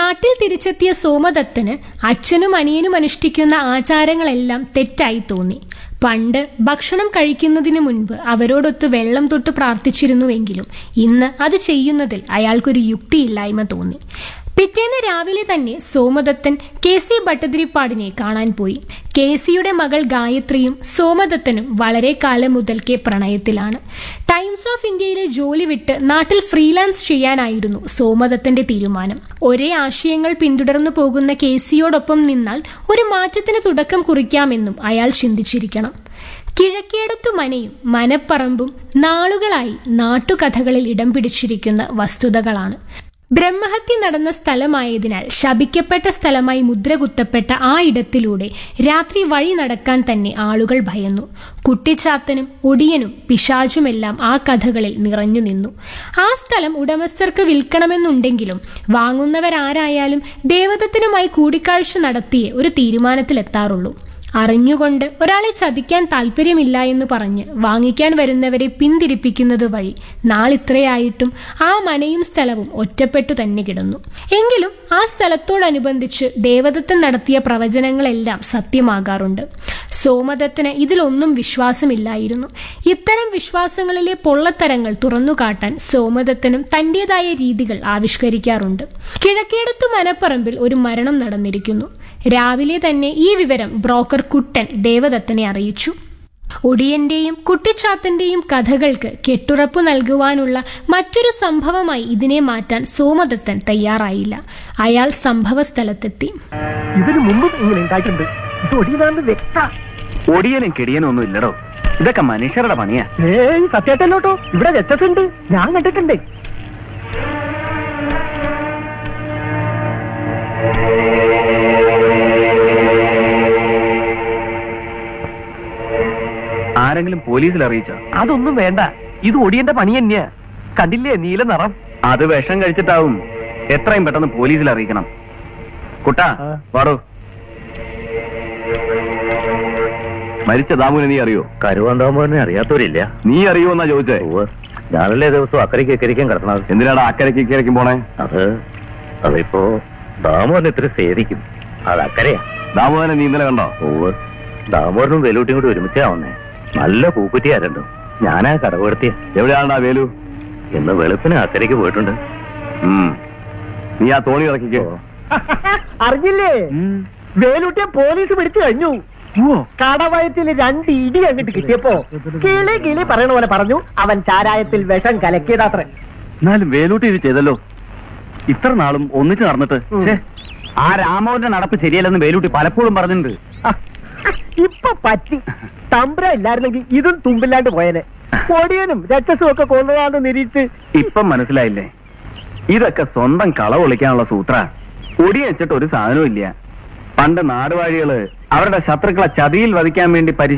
നാട്ടിൽ തിരിച്ചെത്തിയ സോമദത്തന് അച്ഛനും അനിയനും അനുഷ്ഠിക്കുന്ന ആചാരങ്ങളെല്ലാം തെറ്റായി തോന്നി പണ്ട് ഭക്ഷണം കഴിക്കുന്നതിന് മുൻപ് അവരോടൊത്ത് വെള്ളം തൊട്ട് പ്രാർത്ഥിച്ചിരുന്നുവെങ്കിലും ഇന്ന് അത് ചെയ്യുന്നതിൽ അയാൾക്കൊരു യുക്തിയില്ലായ്മ തോന്നി പിറ്റേന്ന് രാവിലെ തന്നെ സോമദത്തൻ കെ സി ഭട്ടതിരിപ്പാടിനെ കാണാൻ പോയി കെ സിയുടെ മകൾ ഗായത്രിയും സോമദത്തനും വളരെ കാലം മുതൽക്കേ പ്രണയത്തിലാണ് ടൈംസ് ഓഫ് ഇന്ത്യയിലെ ജോലി വിട്ട് നാട്ടിൽ ഫ്രീലാൻസ് ചെയ്യാനായിരുന്നു സോമദത്തന്റെ തീരുമാനം ഒരേ ആശയങ്ങൾ പിന്തുടർന്നു പോകുന്ന കെ സിയോടൊപ്പം നിന്നാൽ ഒരു മാറ്റത്തിന് തുടക്കം കുറിക്കാമെന്നും അയാൾ ചിന്തിച്ചിരിക്കണം കിഴക്കേടത്തു മനയും മനപ്പറമ്പും നാളുകളായി നാട്ടുകഥകളിൽ ഇടം പിടിച്ചിരിക്കുന്ന വസ്തുതകളാണ് ബ്രഹ്മഹത്യ നടന്ന സ്ഥലമായതിനാൽ ശപിക്കപ്പെട്ട സ്ഥലമായി മുദ്രകുത്തപ്പെട്ട ആ ഇടത്തിലൂടെ രാത്രി വഴി നടക്കാൻ തന്നെ ആളുകൾ ഭയന്നു കുട്ടിച്ചാത്തനും ഒടിയനും പിശാചുമെല്ലാം ആ കഥകളിൽ നിറഞ്ഞു നിന്നു ആ സ്ഥലം ഉടമസ്ഥർക്ക് വിൽക്കണമെന്നുണ്ടെങ്കിലും വാങ്ങുന്നവരാരായാലും ദേവതത്തിനുമായി കൂടിക്കാഴ്ച നടത്തിയേ ഒരു തീരുമാനത്തിലെത്താറുള്ളൂ അറിഞ്ഞുകൊണ്ട് ഒരാളെ ചതിക്കാൻ താല്പര്യമില്ല എന്ന് പറഞ്ഞ് വാങ്ങിക്കാൻ വരുന്നവരെ പിന്തിരിപ്പിക്കുന്നത് വഴി നാളിത്രയായിട്ടും ആ മനയും സ്ഥലവും ഒറ്റപ്പെട്ടു തന്നെ കിടന്നു എങ്കിലും ആ സ്ഥലത്തോടനുബന്ധിച്ച് ദേവദത്തൻ നടത്തിയ പ്രവചനങ്ങളെല്ലാം സത്യമാകാറുണ്ട് സോമദത്തന് ഇതിലൊന്നും വിശ്വാസമില്ലായിരുന്നു ഇത്തരം വിശ്വാസങ്ങളിലെ പൊള്ളത്തരങ്ങൾ തുറന്നുകാട്ടാൻ സോമദത്തനും തന്റേതായ രീതികൾ ആവിഷ്കരിക്കാറുണ്ട് കിഴക്കേടത്തു മനപ്പറമ്പിൽ ഒരു മരണം നടന്നിരിക്കുന്നു രാവിലെ തന്നെ ഈ വിവരം ബ്രോക്കർ കുട്ടൻ ദേവദത്തനെ അറിയിച്ചു ഒടിയന്റെയും കുട്ടിച്ചാത്തന്റെയും കഥകൾക്ക് കെട്ടുറപ്പു നൽകുവാനുള്ള മറ്റൊരു സംഭവമായി ഇതിനെ മാറ്റാൻ സോമദത്തൻ തയ്യാറായില്ല അയാൾ സംഭവ സ്ഥലത്തെത്തി ഇതിനു മുമ്പും ഇങ്ങനെ ഉണ്ടായിട്ടുണ്ട് ഇത് ഒടിയതാണെന്ന് വ്യക്ത ഒടിയനും കിടിയനും ഒന്നും ഇല്ലടോ ഇതൊക്കെ മനുഷ്യരുടെ പണിയാ ഏയ് സത്യായിട്ടല്ലോട്ടോ ഇവിടെ വ്യത്യസ്തണ്ട് ഞാൻ കണ്ടിട്ടുണ്ട് ആരെങ്കിലും പോലീസിൽ അറിയിച്ചോ അതൊന്നും വേണ്ട ഇത് ഒടിയന്റെ പണി തന്നെയാ കണ്ടില്ലേ നീല നിറം അത് വിഷം കഴിച്ചിട്ടാവും എത്രയും പെട്ടെന്ന് പോലീസിൽ അറിയിക്കണം കുട്ടാ ആ. പാടോ മരിച്ച ദാമുനെ നീ അറിയോ കരുവാന്താമ്പോനെ അറിയാത്തവരില്ല നീ അറിയോന്നാ ചോദിച്ചേ ഉവ്വ്. ഞാനല്ലേ ദിവസവും അക്കരയ്ക്ക് ഇക്കരയ്ക്കും കിടക്കണത് എന്തിനാടാ അക്കരയ്ക്ക് ഇക്കരയ്ക്കും പോണേ അത് അതിപ്പോ ദാമോദരൻ ഇത്ര സേവിക്കും അത് അക്കരയാ ദാമോദരനെ നീ ഇന്നലെ കണ്ടോ ഓവ് ദാമോദരനും വേലൂട്ടിയും കൂടി ഒരുമിച്ചാ വന്നേ നല്ല പൂക്കുറ്റിയാ രണ്ടും ഞാനാ കടകൊടുത്തിയ എവിടെയാണ്ടാ വേലു ഇന്ന് വെളുപ്പിന് അക്കരയ്ക്ക് പോയിട്ടുണ്ട് ഉം. നീ ആ തോണി ഇറക്കിക്കോ അറിഞ്ഞില്ലേ വേലൂട്ടിയെ പോലീസ് പിടിച്ചു കഴിഞ്ഞു കടവയത്തിൽ രണ്ട് ഇടി അങ്ങോട്ട് കിട്ടിയപ്പോ കിളി കിളി പറയണ പോലെ പറഞ്ഞു അവൻ ചാരായത്തിൽ വിഷം കലക്കിയതാത്രേ എന്നാലും വേലൂട്ടി ഇത് ചെയ്തല്ലോ ഇത്ര നാളും ഒന്നിച്ച് നടന്നിട്ട് ഉം. ഛേ, ആ രാമോന്റെ നടപ്പ് ശരിയല്ലെന്ന് വേലൂട്ടി പലപ്പോഴും പറഞ്ഞിട്ടുണ്ട് ആ, ഇപ്പൊ പറ്റി തമ്പ്ര ഇല്ലായിരുന്നെങ്കിൽ ഇതും തുമ്പില്ലാണ്ട് പോയനെ പൊടിയനും രക്ഷസും ഒക്കെ കൊന്നതാന്ന് നിരീച്ച് ഇപ്പം മനസ്സിലായില്ലേ ഇതൊക്കെ സ്വന്തം കള ഒളിക്കാനുള്ള സൂത്ര ഒടി വെച്ചിട്ട് ഒരു സാധനവും ഇല്ല പണ്ട് നാടുവാഴികള് അവരുടെ ശത്രുക്കളെ ചതിയിൽ വധിക്കാൻ വേണ്ടി പരി